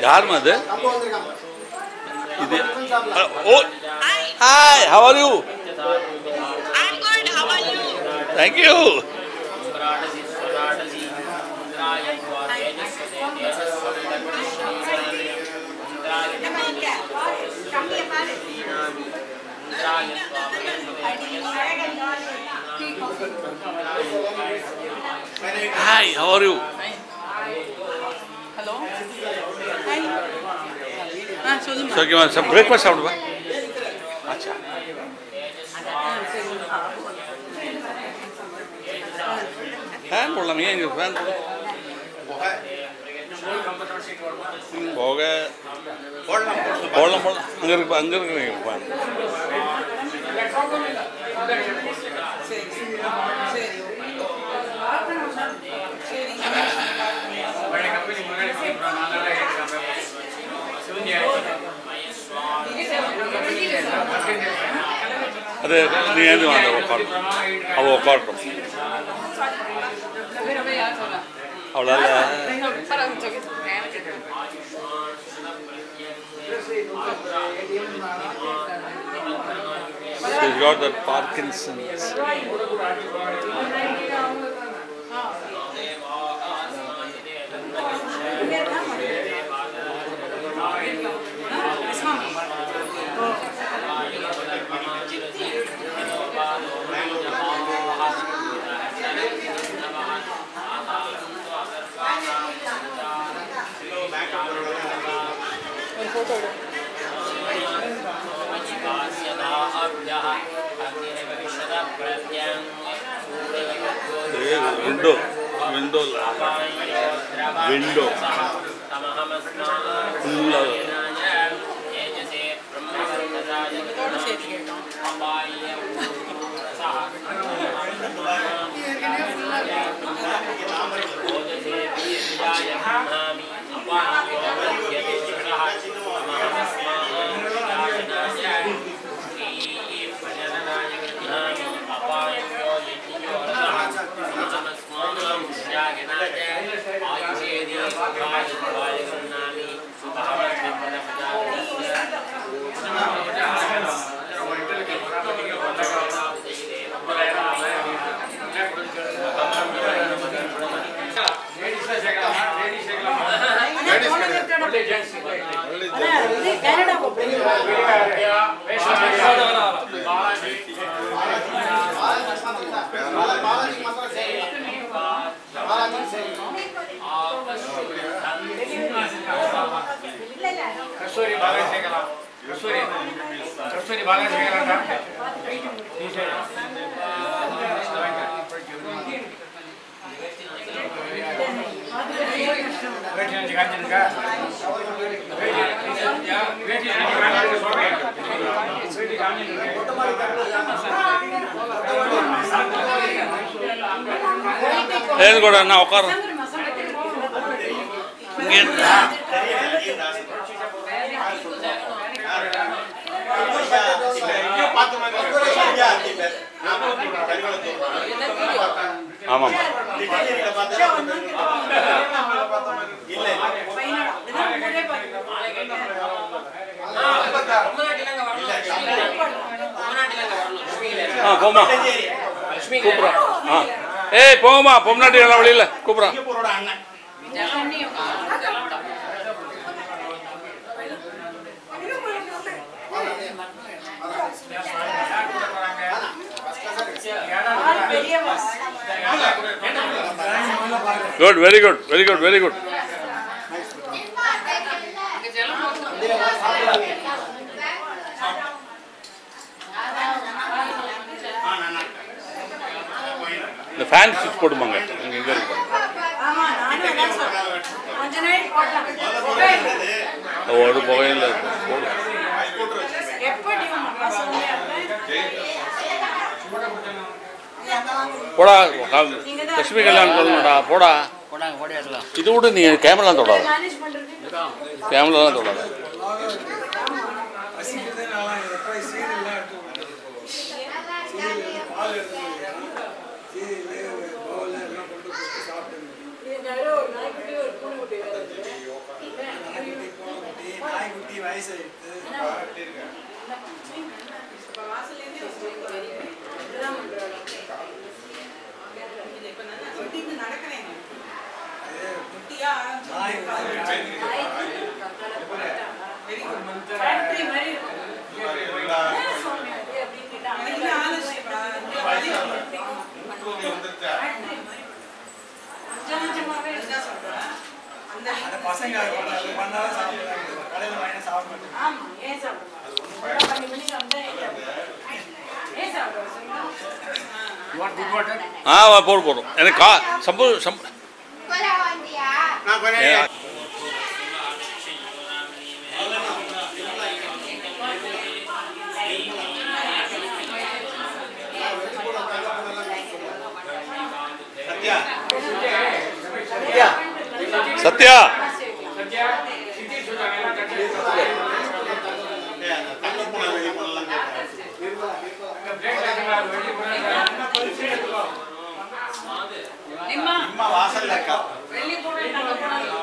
யாருமா அது இது ஓ hi how are you I'm good. How are you? Thank you hi how are you hello hi ஆ சொல்லுங்க ஓகேவா சார் பிரேக்ஃபாஸ்ட் சாப்பிடுவா அச்சா ஃபேன் போடலாமே ஏன் இங்கே ஃபேன் போக போடலாம் போடலாம் அங்கே இருக்கு அங்கே இருக்கு ஃபேன் சரி சரி அது நீ ஏந்து வாங்க உட்காரட்டும் அவள் உட்காரட்டும் அவளால் She's got that Parkinson's. Window window window full இதோட சேர்த்து கேட்டோம் కస్తూరి బాగా చేయగలం కస్తూరి కస్తూరి బాగా చేయగలంట వేటి నుంచి కాంచనక వేటి నుంచి కాంచనక స్వామి వేటి కాంచనక లేదు కూడా అన్న ఒకరు ஆமாம் ஆ போமா கூப்பிட்றோம் ஆ ஏய் போங்கம்மா பொம்னாட்டி எல்லாம் வழியில் கூப்பிட்றோம் good very good very good very good இந்த ஃபேன் சுவிட்ச் போடுமாங்க இங்கே எங்கே இருக்கு ஆமா நானும் அதான் சொல்றேன் கொஞ்ச நாள் போடலாம் ஒரு புகையில் போடு எப்படி உங்க சொல்லுங்க போடா லட்சுமி கல்யாணம் சொல்லணும்டா போடா இது விட நீ கேமராலாம் தொடாத மேனேஜ் பண்றது கேமராலாம் தொடாத யாரோ ஒரு நாய்க்குட்டி ஒரு பூனை குட்டி வேற இருக்கு. இப்போ வாசல்லேருந்தே இப்போ நான் சொல்லிட்டு நடக்கிறேன் குட்டியா வெரி குட் ஃபேக்டரி மாதிரி இருக்கும். என்ன சுவாமி அது அப்படின்னு கேட்டா, எனக்கு ஆலோசிப்பா வழி ஃபேக்டரி மாதிரி. கொஞ்சம் கொஞ்சமாவே என்ன சொல்கிறேன் அந்த பசங்க பண்ணாலும் சாப்பிடுறாங்க கடையில் வாங்கி சாப்பிட மாட்டேன் ஆமா, ஏன் சாப்பிட மாட்டோம்? இதெல்லாம் பண்ணி பண்ணி சாப்பிட்டா ஏன் சாப்பிட மாட்டோம்? ஏன் சாப்பிட சொல்லுங்க? ஆ போடு போடும் எனக்கு கா சம்பு சம்பு ஏ, சத்யா நிம்மா, அம்மா வாசல்ல இருக்கா வெளிய போனா நாங்க போனா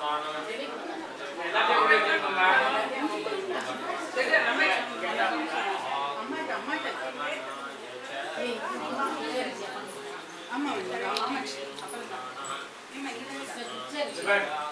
அம்மாட்ட அம்மாட்ட அம்மா வந்து அம்மா அப்புறம் தான் ஏம்மா இங்கே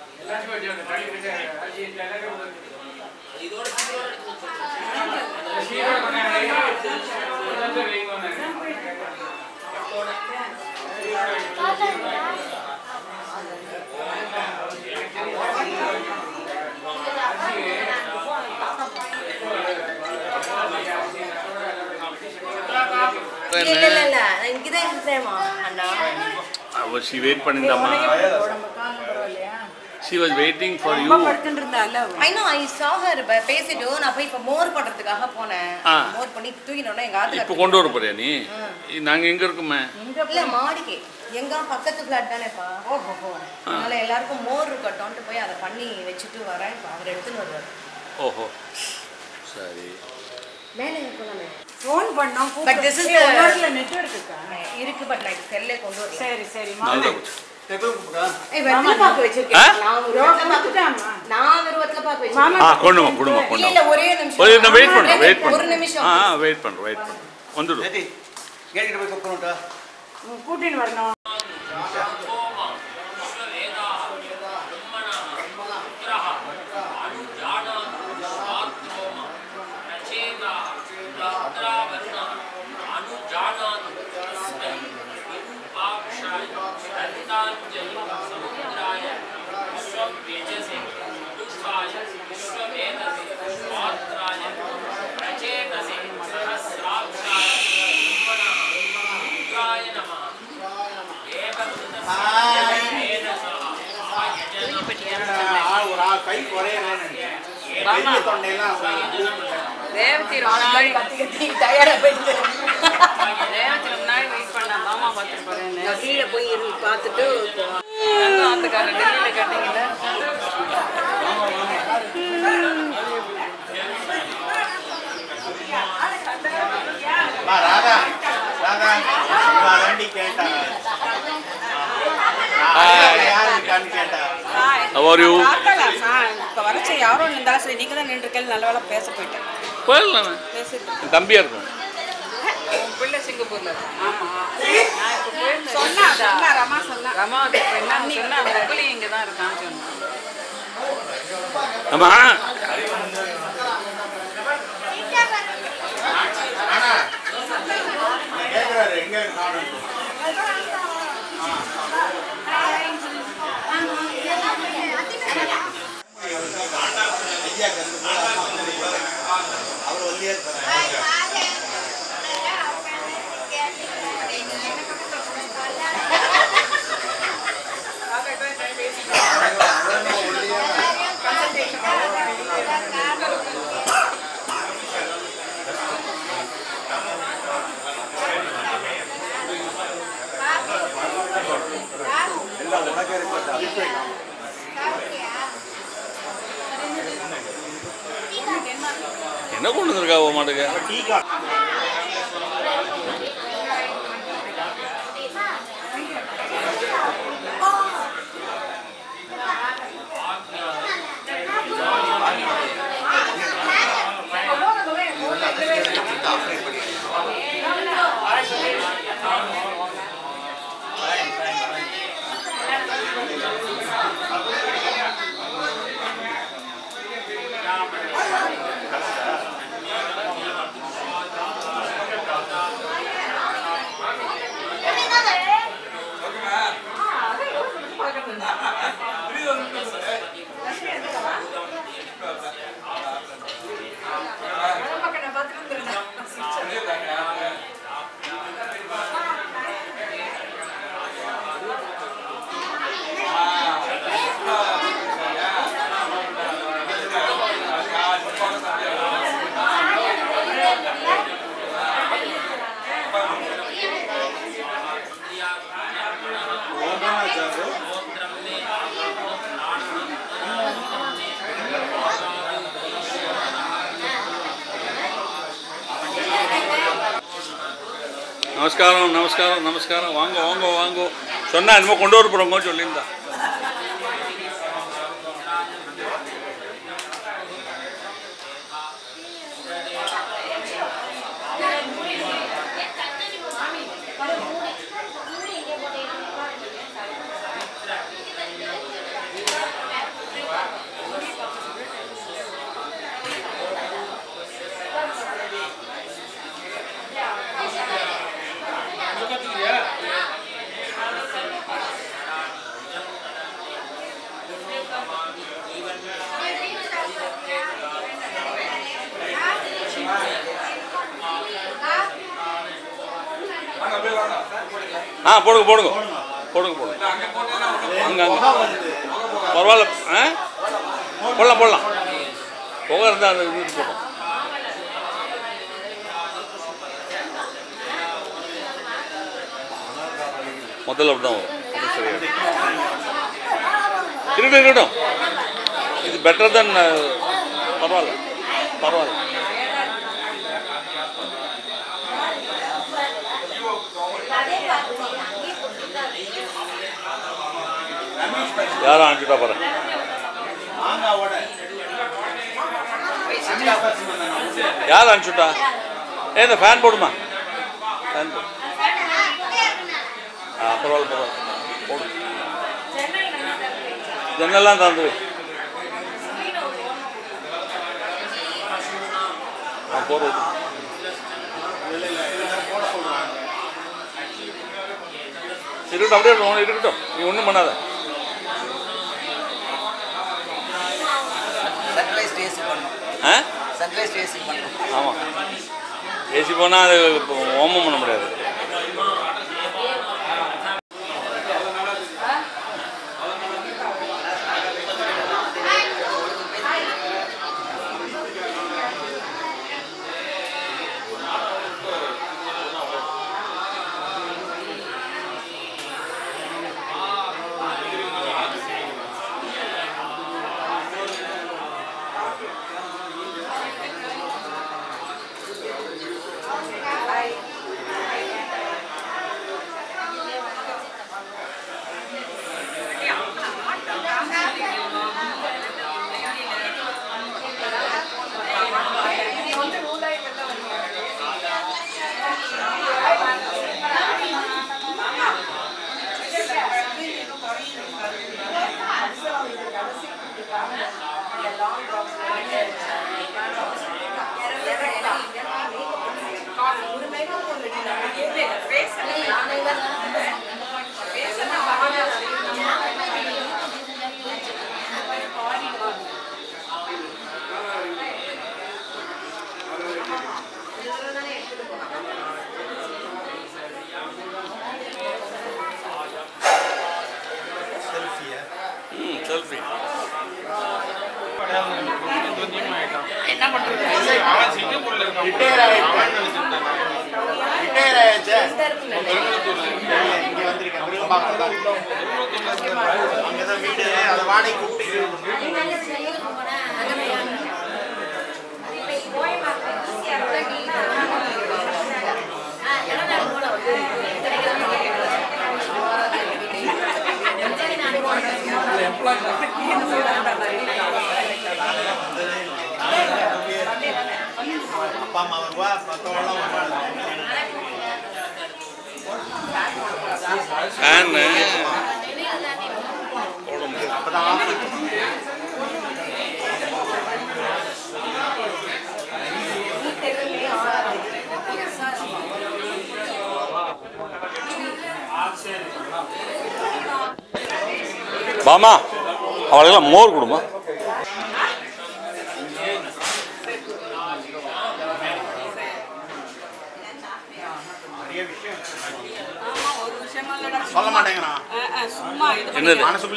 இல்ல இல்ல இல்ல நான் இங்கதான் இருந்தேமா அண்ணா அவ ஷி வெயிட் பண்ணிருந்தாமா உடம்பு காலம் பரவாயில்லையா she was waiting for you ரொம்ப படுத்துட்டு இருந்தால I know I saw her ப- பேசிட்டு நான் போய் இப்ப மோர் பண்றதுக்காக போனேன் ஆ. மோர் பண்ணி தூக்கினோட எங்க ஆத்துல இப்போ கொண்டு வர போறியா நீ நாங்க எங்க இருக்கோமே இல்ல மாடிக்கு எங்க பக்கத்து ஃபிளாட் தானேப்பா ஓஹோ அதனால எல்லாருக்கும் மோர் இருக்கட்டும்ட்டு போய் அதை பண்ணி வச்சுட்டு வரேன் இப்ப அவர் எடுத்துன்னு வருவார் ஓஹோ சரி மேலே போலாமே ஃபோன் பண்ணோம் But this is ஏய், the- உங்க ஊர்ல நெட்வொர்க் இருக்கா இருக்கு பட் நான் செல்லே கொண்டு வரல சரி சரி நல்ல டெபிள் கூப்பிடா ஏய் வெத்தலை பாக்கு வச்சிருக்கேன் நான் ஒரு வெத்தலை பாக்கு வந்துட்டாமா நான் ஒரு வெத்தலை பாக்கு வச்சிருக்கேன் மாமா ஆ கொண்டு வா கொண்டு வா இல்ல கொண்டு இல்ல வா ஒரே நிமிஷம் ஒரு நான் வெயிட் பண்ணுறேன் வெயிட் ஒரு பண்ணுறேன் நிமிஷம் ஆ வெயிட் பண்ணுறேன் வெயிட் பண்ணுறேன் வந்துடும் ஜெட்டி கேட்டுக்கிட்ட போய் கூப்பிடணும்டா கூட்டின்னு வரணும் ஒரு ஆள் கை குறையலன்னு நினைக்கிறேன் பெரிய தொண்டையெல்லாம் ரேவதி ரொம்ப நாள் கத்தி கத்தி டயர்டா போயிட்டு ரேவதி ரொம்ப நாள் வெயிட் பண்ண மாமா பார்த்துட்டு போறேன்னு நான் கீழே போய் இருந்து பார்த்துட்டு ஆத்துக்காரர் டெல்லியில் கேட்டீங்கல்ல வா ராதா ராதா வா தாண்டி கேட்டாங்க யார் இருக்கான்னு கேட்டா How are you? இப்போ வரச்ச யாரும் இருந்தாலும் சரி நீங்கள் தான் நின்று கேள்வி நல்ல வேலை பேச போயிட்டேன் போயிடலாம் பேசிட்டு தம்பியா இருக்கும் உன் பிள்ளை சிங்கப்பூர்ல ஆமா நான் இப்போ போயிருந்தேன் சொன்னா சொன்னா ரமா சொன்னா ரமா அது இப்போ என்ன சொன்னா முகலி இங்கே தான் இருக்கான்னு சொன்னா ஆமா ஆனா கேக்குறாரு எங்க காணும் ஐயா கந்து அவர் ஒல்லியா இருப்பாரு எல்லாம் உனக்கு இருக்கட்டா என்ன கொண்டு வந்திருக்கா உன் மாட்டுக்கு டீ கா நமஸ்காரம் நமஸ்காரம் நமஸ்காரம் வாங்க வாங்க வாங்க சொன்னா என்னமோ கொண்டு வர போகிறோங்க சொல்லியிருந்தா ஆ போடுங்க போடுங்க போடுங்க போடுங்க அங்கே அங்கே பரவாயில்ல ஆ போடலாம் போடலாம் புகை இருந்தால் அந்த இது போடும் முதல்ல அப்படி தான் வரும் அது சரியாயிடும் இருக்கட்டும் இருக்கட்டும் இது பெட்டர் தென் பரவாயில்ல பரவாயில்ல யாரும் அனுப்பிச்சுட்டா பாரு மாங்காவோட யார் அனுப்பிச்சுட்டா ஏ இந்த ஃபேன் போடுமா ஃபேன் போடு ஆ பரவாயில்ல பரவாயில்ல போடு ஜன்னல்லாம் திறந்து வை ஆ போடு இருக்கட்டும் அப்படியே இருக்கட்டும், இருக்கட்டும் நீ ஒன்றும் பண்ணாத சன்ரைஸ் ஏசி பண்ணோம் ஆ சன்ரைஸ் ஏசி பண்ணோம் ஆமாம் ஏசி போனால் அது இப்போ ஓமம் பண்ண முடியாது ம் செல்ஃபி ரிட்டையர் ஆயிடுச்சு ரிட்டையர் ஆயிடுச்சு இங்க வந்திருக்கேன் விருகம்பாக்கம் தான் அங்கதான் வீடு அதை வாடகை கூப்பிட்டு அப்பா அம்மா வருவா மற்றவங்களாம் வருவாங்க ஃபேனு போட முடியாது அப்பதான் ஆஃப் பண்ணுவோம் பாமா அவளுக்கெல்லாம் மோர் கொடுமா ஆமா ஒரு விஷயமா இல்லடா சொல்ல மாட்டேங்கிறான் அஹ், அஹ், சும்மா இது பண்ணி- என்னது மனசுக்குள்ளே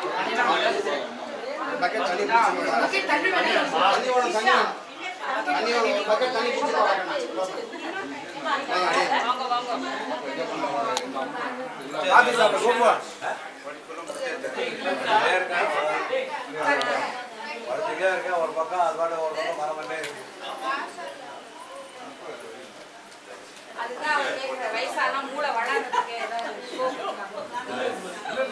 வாங்க வாங்க ஒரு பக்கம் அது பாட்டு ஒரு பக்கம் மரம் பண்ணே இருக்கு அதுதான் அவர் கேட்குற வயசானா மூளை வளர்றதுக்கு ஏதாவது scope இருக்கா?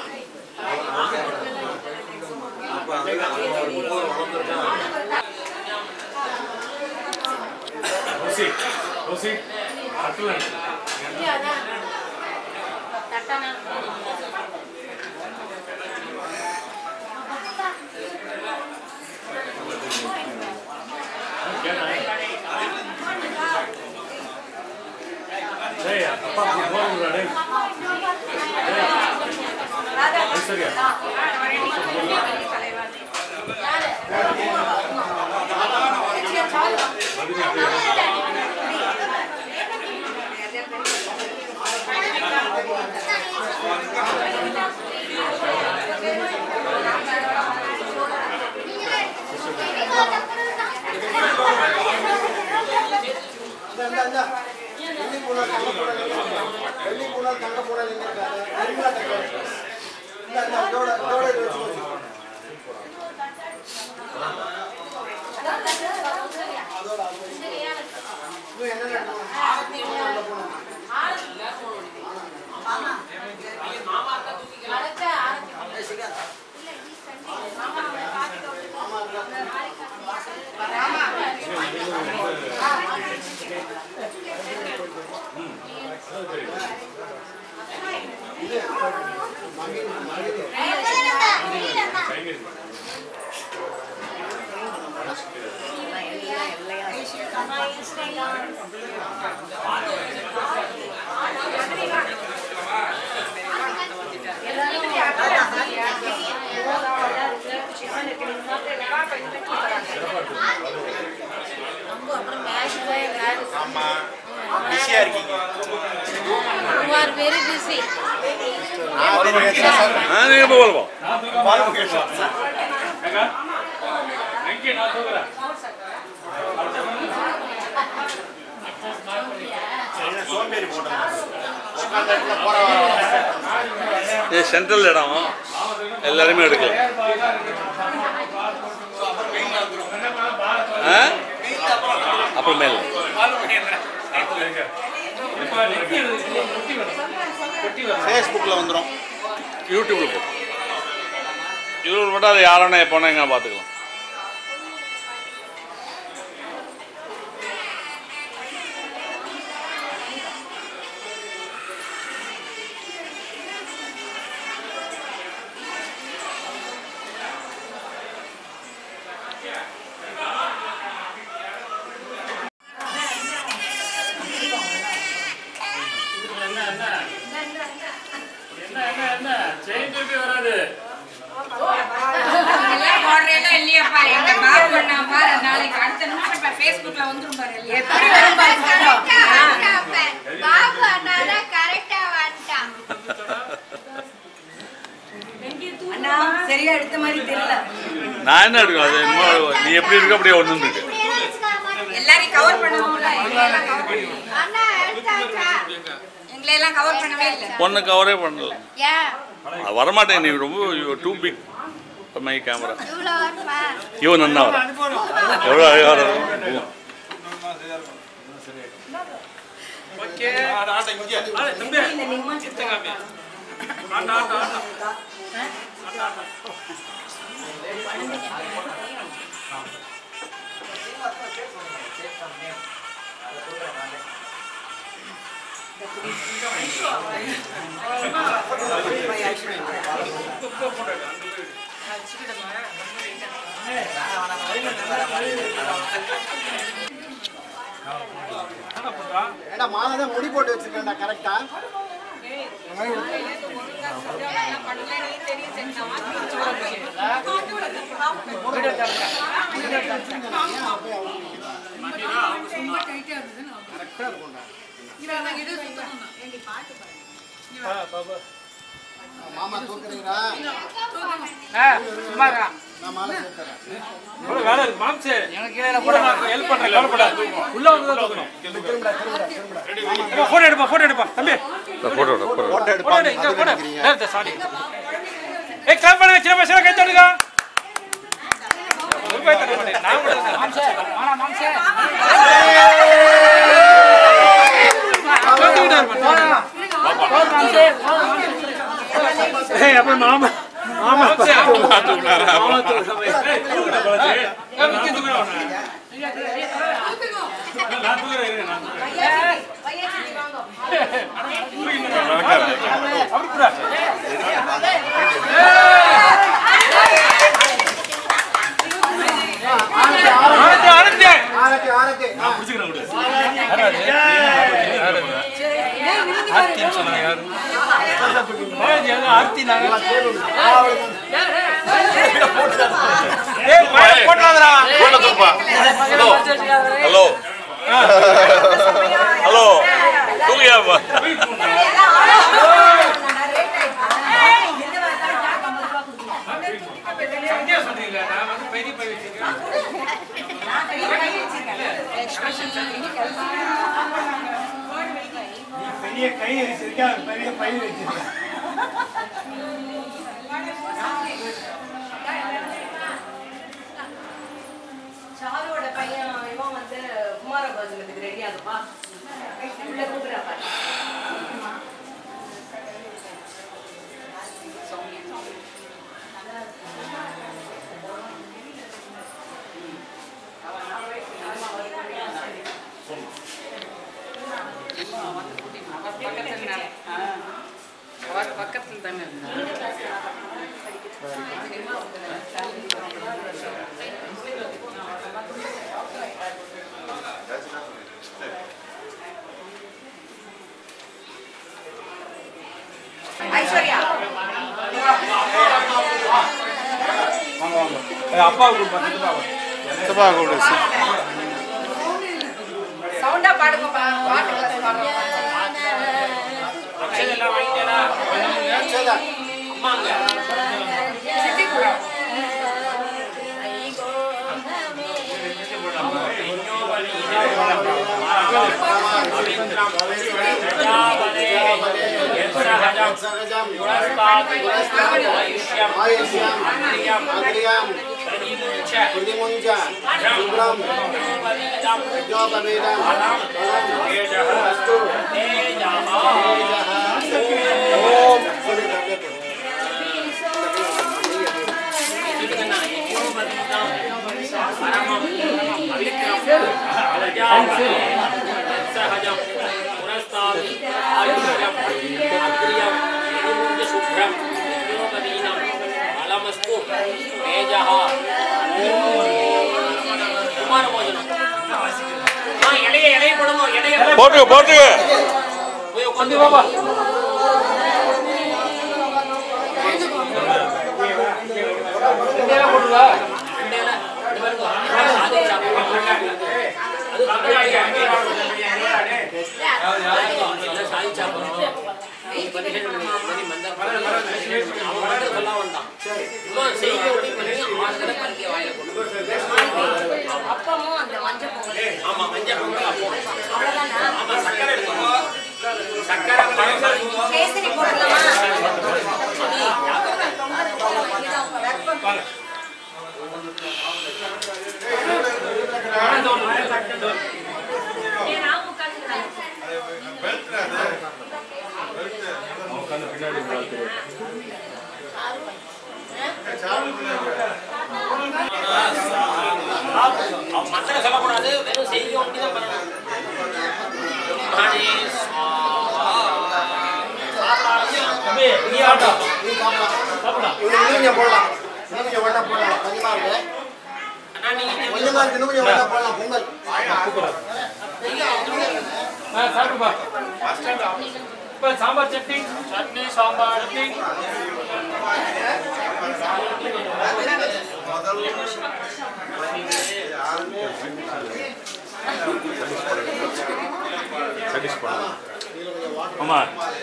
ருசி ருசி கட்டலன் தட்டானா டேய் அப்பா போறா டேய் டேய் சரியா வெள்ளி பூனால் தங்க பூனால் எங்க இருக்காது நிர்மலா தங்க இந்த இந்த இதோட இதோட இது வச்சுக்கோ இன்னும் என்னென்ன எடுக்கணும்? அப்புறம் மேட்ச் போய் விளையாடு ஆமா பிஸியா இருக்கீங்க You are very busy. நீங்கள் போய் போகலாம் ஏங்க எங்க நான் தூக்குறேன் என்ன சோம்பேறி போட்டேன் உட்கார்ந்த இடத்துல போற வர வர. இது சென்ட்ரல் இடம் எல்லாருமே எடுக்கலாம் ஆ அப்புறமேல இப்ப நெத்தி வருது நெத்தி வருது கொட்டி வருது ஃபேஸ்புக்ல வந்துரும் யூடியூப்ல போ யூடியூப்ல போட்டால் அது யாரான எப்போனா எங்கே பார்த்துக்கலாம் என்ன என்ன என்ன என்ன என்ன செயின் திருப்பி வராது எல்லாம் போடுறேன்னா இல்லையாப்பா எங்க பாபு பண்ணா பாரு நாளைக்கு அடுத்த நிமிஷம் இப்ப Facebookல வந்துரும் பாரு எல்லாம். எப்படி வரும் பாரு photo. பாபு அண்ணா கரெக்டா வந்துட்டான் அண்ணா சரியா எடுத்த மாதிரி தெரியல நான் என்ன எடுக்கணும் அது என்னமோ நீ எப்படி இருக்க அப்படியே ஒன்று இருக்கு எல்லாரையும் கவர் பண்ணணும்ல எங்களை எல்லாம் கவர் பண்ணணும் அண்ணா எடுத்தாச்சா எங்களை எல்லாம் கவர் பண்ணவே இல்லை ஒன்று கவரே பண்ணல ஏன் அது வரமாட்டேன் நீ ரொம்ப டூ பிக் மை கேமரா இவ்வளோ வருமா ஐயோ நன்னா வர எவ்வளோ அழகாக வரும் ஏடா மாலை தான் முடி போட்டு வச்சிருக்கேன்டா கரெக்டா ஒழுங்கா செஞ்சா எல்லாம் பண்ணல நீ தெரியும் செஞ்சா மாமா தூக்குறீங்களா சும்மாரா நான் மாலை சேர்த்துறேன் இவ்வளவு வேலை இருக்கு மாம்சே எனக்கு கீழே கூட ஹெல்ப் பண்றேன் கவலைப்படாத உள்ள வந்து தான் தூக்கணும் போட்டோ எடுப்பா போட்டோ எடுப்பா தம்பி ஃபோட்டோ ஃபோட்டோ போட்டோ போட்டோ எடு, இங்க போட்டோ எடுப்பாங்க நேரத்தை சாரி ஏய் கிளம்ப பண்ணுங்க சின்ன பசங்க கை தட்டுங்க ரூபாய் தர மாட்டேன் நான் கூட இருக்கேன். மாம்சே வாடா மாம்சே தூக்கிட்டாரு பாரு. மாம்சே ஏய் அப்ப மாமா மாமா மாமா தூக்குறாரா மாமா தூக்குறாரா ஏய் தூக்குடா பழசே ஏய் விக்கி தூக்குறா அவனை. நான் தூக்குறேன் இரு, நான் தூக்குறேன் அப்படி கூட ஆரத்தி ஆரத்தி ஆரத்தி ஆரத்தி ஆ. புடிச்சுக்கிறேன் விடு ஆர்த்தின்னு சொன்னாங்க யாரு பாலாஜி யாரு ஆர்த்தி நாங்க ஏய் பையன் போட்டாதடா ஃபோட்டோ தூப்பா ஹலோ ஹலோ ஹலோ தூக்கியாப்பா எங்கே சொன்னீங்க நான் வந்து பெரிய பை வச்சிருக்கேன் பெரிய கை வச்சிருக்கா பெரிய பை வச்சிருக்கா சாருவோட பையன் இவன் வந்து குமாரபாஜனத்துக்கு ரெடி ஆகுப்பா உள்ள கூப்பிடுறாப்பா பக்கத்துல அவர் பக்கத்துல தானே இருந்தார் ஐஸ்வர்யா அப்பாவுக்கு பக்கத்துல சித்தப்பா கூப்பிடு சவுண்டா பாடுங்கப்பா பாட்டு கிளாஸ் பாடுறோம் சகஜம் ஆயுஷ்யம் அக்ரியம் குதிமுஞ்ச சுப்ரம் யஜ்ஞோபவீதம் அஸ்து ஓம் போட்டு போட்டு அப்பமும் அந்த மஞ்சள் பொங்கல் கேசரி போடலாமா மந்திரம் சொல்லக்கூடாது வெறும் செய்தி ஒண்டி தான் பண்ணணும் தம்பி நீ ஆட்டா நீ சாப்பிடலாம் சாப்பிடலாம் இன்னும் கொஞ்சம் போடலாம் இன்னும் கொஞ்சம் வேணா போடலாம் கொஞ்சமா இருக்கு அண்ணா நீங்க கொஞ்சமா இருக்கு இன்னும் கொஞ்சம் வேணா போடலாம் பொங்கல் ஆ சாப்பிடுப்பா இப்ப சாம்பார் சட்னி சட்னி சாம்பார் சட்னி ஆமா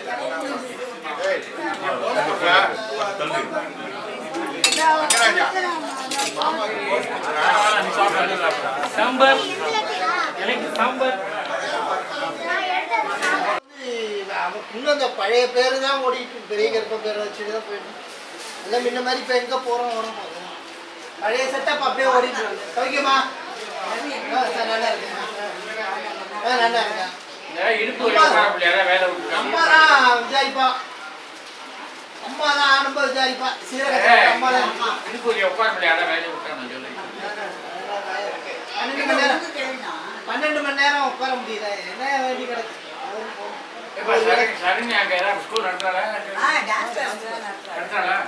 சாம்பார் எனக்கு சாம்பார் அவன் இன்னும் அந்த பழைய பேரு தான் ஓடிட்டு இருக்கு. பெரிய கருப்ப பேரை வச்சுட்டு தான் போயிட்டு எல்லாம் முன்ன மாதிரி இப்போ எங்கே போகிறோம் வரோம் அதுதான். பழைய செட்டப் அப்படியே ஓடிட்டு இருக்கு ஓகேம்மா ஆ சார் நல்லா இருக்குங்க ஆ நல்லா இருக்கேன் இடுப்பு வேலை விட்டுருக்காங்க அம்மா தான் விசாரிப்பா அம்மா தான் ஆனப்ப விசாரிப்பா சீரக அம்மா தான் இடுப்பு உட்கார முடியாத வேலை விட்டுறாங்க சொல்லி பன்னெண்டு மணி நேரம் பன்னெண்டு மணி நேரம் உட்கார முடியல என்ன வேண்டி கிடக்கு அவரும் போகணும். ஏப்பா, சரண் சரண் அங்க ஏதாவது ஸ்கூல் நடத்தாளா நடத்தாளா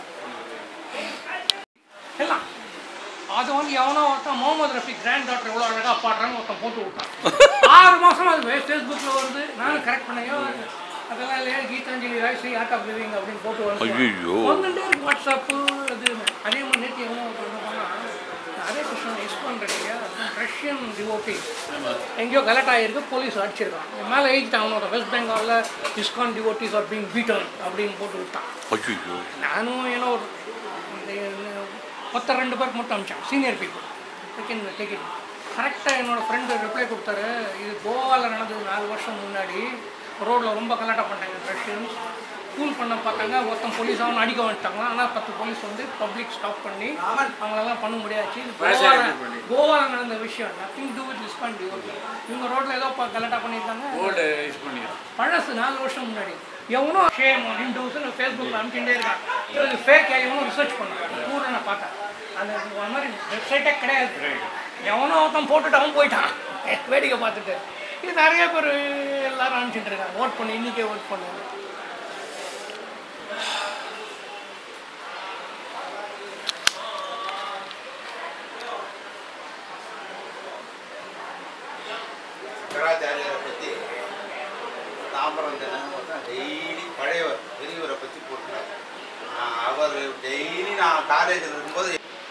எல்லாம் அது வந்து எவனோ ஒருத்தன் முகமது ரஃபி கிராண்ட் டாக்டர் எவ்வளோ அழகாக பாடுறான்னு ஒருத்தன் போட்டு விட்டான் ஆறு மாதம் அது ஃபேஸ்புக்கில் வருது நானும் கரெக்ட் பண்ணையோ அதெல்லாம் இல்லையா கீதாஞ்சலி ராய்ஸ்ரீ ஆர்ட் ஆஃப் லிவிங் அப்படின்னு போட்டு வந்து ஐயையோ. வந்துட்டே இருக்கு வாட்ஸ்அப்பு அது அதே மாதிரி நேற்று எவனோ ஒருத்தன் என்ன பண்ணா ஹரே கிருஷ்ணன் இஸ்கான் இருக்கு இல்லையா ரஷ்யன் டிவோட்டி எங்கேயோ கலெக்ட் ஆகிருக்கு போலீஸ் அடிச்சிருக்கான் என் மேலே எழுதிட்டான் அவனோட வெஸ்ட் பெங்காலில் ISKCON devotees are being beaten அப்படின்னு போட்டு விட்டான் ஐயோ நானும் ஏன்னா ஒரு மொத்தம் ரெண்டு பேருக்கு மட்டும் அமிச்சான் சீனியர் பீப்புள் செகண்ட் டிக்கெட் கரெக்டாக என்னோட ஃப்ரெண்டு ரிப்ளை கொடுத்தாரு இது கோவாவில் நடந்தது நாலு வருஷம் முன்னாடி ரோட்டில் ரொம்ப கலாட்டா பண்ணிட்டாங்க ரஷ்யன்ஸ் கூல் பண்ண பார்த்தாங்க ஒருத்தன் போலீஸ் அவன் அடிக்க வந்துட்டாங்க ஆனால் பத்து போலீஸ் வந்து பப்ளிக் ஸ்டாப் பண்ணி அவங்களெல்லாம் பண்ண முடியாச்சு இது கோவாவில் கோவாவில் நடந்த விஷயம் nothing to with ISKCON devotee இவங்க ரோட்டில் ஏதோ ப- கலாட்டா பண்ணியிருக்காங்க ஓல்டு யூஸ் பண்ணிக்கிறோம் பழசு நாலு வருஷம் முன்னாடி எவனோ ஷேம் ஹிந்துஸ்னு ஃபேஸ்புக்கில் அனுப்பிச்சுட்டே இருக்கான் இது ஃபேக் எவனோ ரிசர்ச் பண்ணான் பூரா நான் பார்த்தேன் அந்த அந்த மாதிரி வெப்சைட்டே கிடையாது எவனோ ஒருத்தன் போட்டுட்டு அவன் போயிட்டான் வேடிக்கை பார்த்துட்டு இது நிறைய பேர் எல்லாரும் அனுப்பிச்சுட்டு இருக்காங்க ஓட் பண்ணு இன்னைக்கே ஓட் பண்ணு சங்கராச்சாரியரை பற்றி தாம்பரம் தினம் டெய்லி பழையவர் பெரியவரை பற்றி போட்டுறாரு அவர் டெய்லி நான் காலேஜில் இருக்கும்போது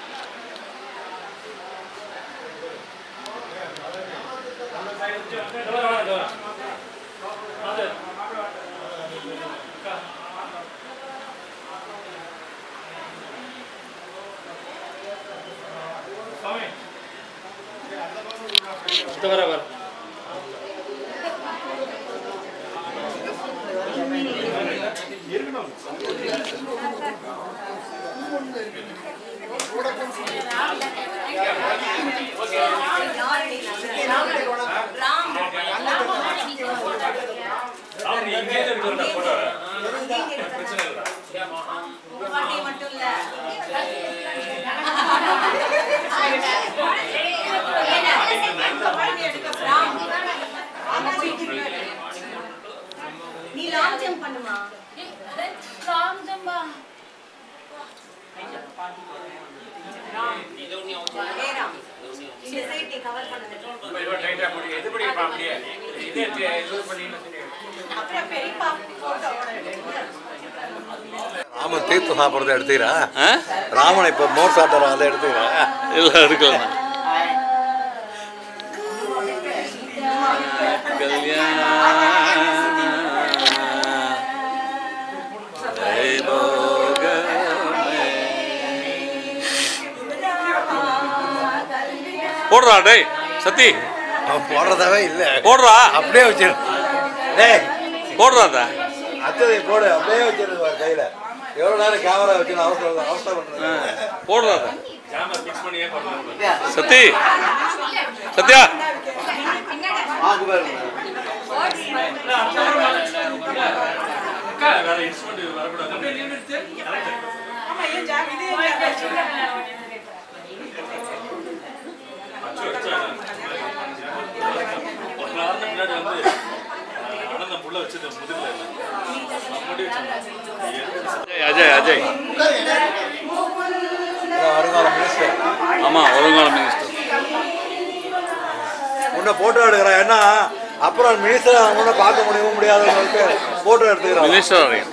வர வர நீ லாங் ஜம்ப் பண்ணுமா ஏறாம். இந்த சைட் நீ கவர் பண்ணது டைட்டாக முடியும் இது பண்ணி அப்படியே இதே இது பண்ணி அப்புறம் பெரியப்பா போட்டோவோட ராமன் தீர்த்தம் சாப்பிட்றத எடுத்துக்கிறா ஆ ராமன் இப்போ மோர் சாப்பிட்றான் அதை எடுத்துக்கிறா இல்லை எடுக்கலாம் போடுறா டேய் சத்தி அவன் போடுறதாவே இல்லை போடுறா அப்படியே வச்சிரு டேய் போடுறாத அச்சதை போடு அப்படியே வச்சிருக்க கையில் எவ்வளோ நேரம் கேமரா வச்சு நான் அவசரம் அவசரம் பண்ணுறேன் போடுறாத கேமரா ஃபிக்ஸ் பண்ணியே பண்ணலாம் சத்தி சத்யா வாங்க பாருங்க வேற இன்ஸ்ட்ருமெண்ட் வரக்கூடாது அப்படியே நின்றுச்சு ஒரு நாள் முன்னாடி வந்து அண்ணன் புள்ள வச்சது முதுகுல இல்லை முன்னாடி வச்சிருந்தேன் அஜய் அஜய் வருங்கால மினிஸ்டர் ஆமாம் ஒழுங்கான மினிஸ்டர் முன்ன போட்டோ எடுக்கிறான் ஏன்னா அப்புறம் மினிஸ்டர் முன்ன பார்க்க முடியவும் முடியாதவங்களுக்கு போட்டோ எடுத்துக்கிறான் மினிஸ்டர் அறியும்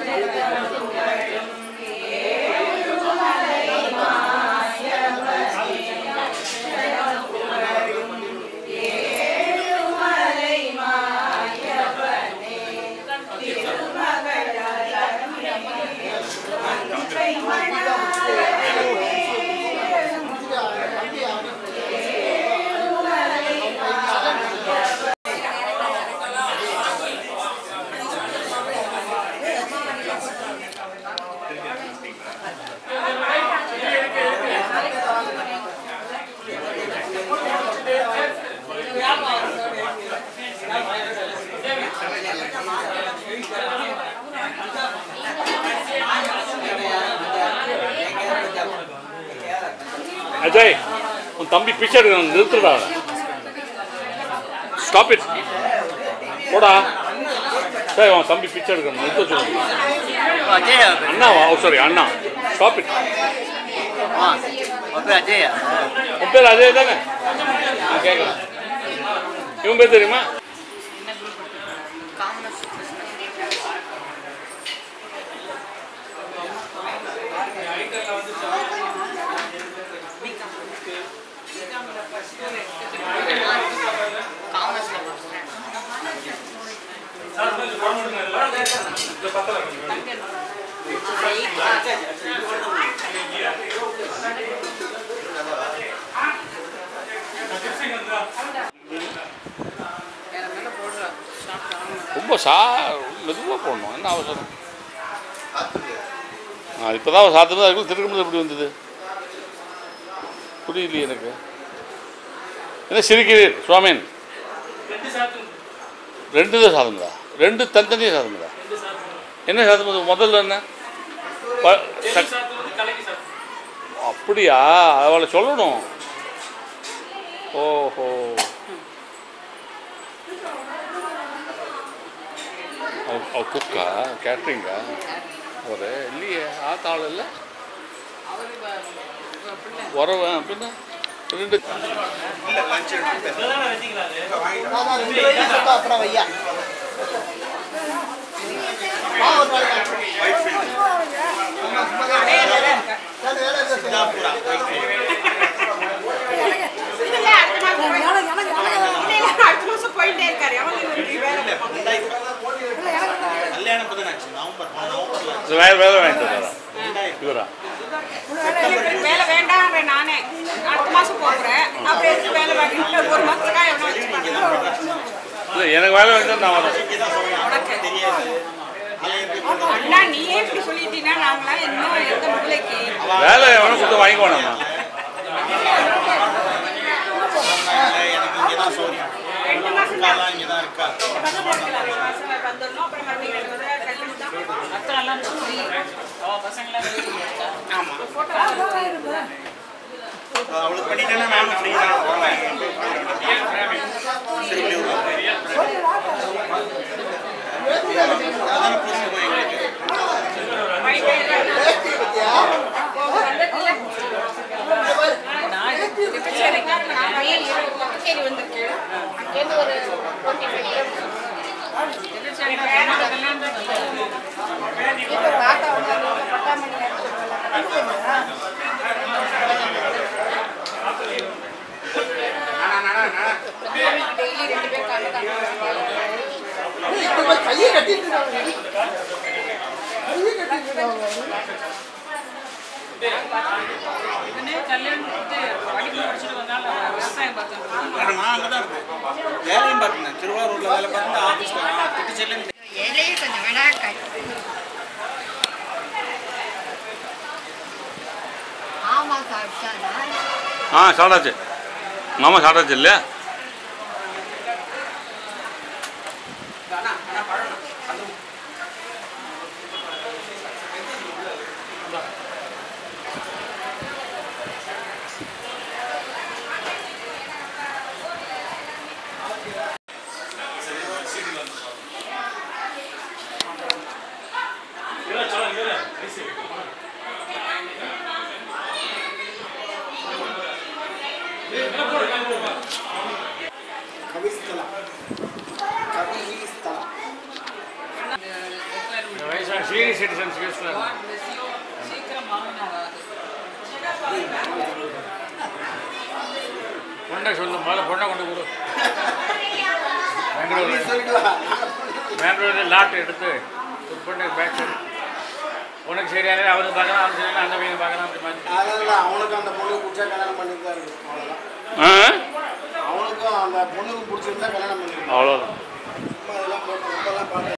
அஜய் உன் தம்பி பிச்சை எடுக்கணும் நிறுத்துடா ஸ்டாப் இட் போடா சரி உன் தம்பி பிச்சை எடுக்கணும் நிறுத்த சொல்லுங்க அஜய் அண்ணாவா ஓ சாரி அண்ணா ஸ்டாப் இட் அப்போ அஜய் உன் பேர் அஜய் தானே நான் கேட்குறேன் இவன் பேர் தெரியுமா ரொம்ப சா மெதுவாக போடணும் என்ன அவசரம் ஆ இப்போ தான் சாத்திரம் அதுக்குள்ள திருக்கும்போது எப்படி வந்தது புரியலையே எனக்கு என்ன சிரிக்கிறீர் சுவாமின் ரெண்டு தான் சாதம்தா ரெண்டு தனித்தனியாக சாதம்தா என்ன சாதம் முதல்ல என்ன ப- சக்- அப்படியா அவளை சொல்லணும் ஓஹோ அவ அவ குக்கா கேட்ரிங்கா ஒரு இல்லையே ஆத்தாள் இல்லை உறவன் பின்ன ரெண்டு அதான் ரெண்டு வயசு சொத்தா அப்புறம் வையா வா ஒரு நாளைக்கு ஆமா, சும்மா தான் வேலை. நான் வேலை இல்லை சொல்லுங்க. கல்யாணம் இப்போ தானே நவம்பர் நவம்பர்ல இது வேற வேலை வாங்கிட்டு வரா இவரா வேலை வேண்டாம் நானே அடுத்த மாசம் போகிறேன் அப்படியே இருந்து வேலை வாங்கிட்டு ஒரு மாசத்துக்காக எவ்வளோ வச்சுப்பாங்க இல்லை எனக்கு வேலை வாங்கிட்டு நான் வரேன் அண்ணா நீயே இப்படி சொல்லிட்டீங்கன்னா நாங்களாம் இன்னும் எந்த மூலைக்கு வேலை எவனும் கொடுத்து வாங்கிக்க வேணாமா எனக்கு இங்கே தான் சௌரியம் ரெண்டு மாசம் அக்காலாம் இங்கே தான் இருக்கா வந்துடணும் அப்புறம் மறுபடியும் ரெண்டு வருஷம் கல்யாணம் தான் அத்தெல்லாம் பசங்களாம் அவளுக்கு பண்ணிட்டேன்னா நானும் ஃப்ரீ தான் அதான புதுசு போய் எங்களுக்கு சரி வந்திருக்கு அங்கேருந்து ஒரு டுவெண்ட்டி டெய்லி ரெண்டு பேர் காலைல கையை கட்டிட்டு இருக்காங்க கையை கட்டிட்டு இருக்காங்க இவனே கல்யாணம் பண்ணிட்டு படிப்பு முடிச்சுட்டு வந்தாலும் விவசாயம் பார்த்துட்டு ஆனா நான் அங்கே தான் இருப்பேன் வேலையும் பார்த்தேன் திருவாரூரில் வேலை பார்த்து ஆஃபீஸில் திட்டுச்செல்லும் இலையை கொஞ்சம் வேணா கட் ஆமா சாப்பிட்டானா ஆ சாப்பிட்டாச்சு மாமா சாப்பிட்டாச்சு இல்லையா கவிஸ்தலா கவிஸ்தலா வயசான சீனியர் சிட்டிசன்ஸ் யூஸ் பண்ணலாம் சீக்கிரம் மாறினாங்க பொண்ணை சொல்லு முதல்ல பொண்ணை கொண்டு கொடு நீ பெங்களூர் சொல்லிட்டு வா பெங்களூரில் லாட் எடுத்து ஒரு பொண்ணு பேக் சைடு உனக்கு சரியான அவனுக்கு பார்க்கலாம் அவனுக்கு சரியான அந்த பையன் பார்க்கலாம் அப்படி மாதிரி அதெல்லாம் அவனுக்கு அந்த பொண்ணுக்கு பிடிச்சா கல்யாணம் பண்ணிட்டு தான் இருக்கு அவ்வளோதான் ஆ அவனுக்கும் அந்த பொண்ணுக்கு பிடிச்சிருந்தா கல்யாணம் பண்ணிருக்கான் அவ்வளோதான்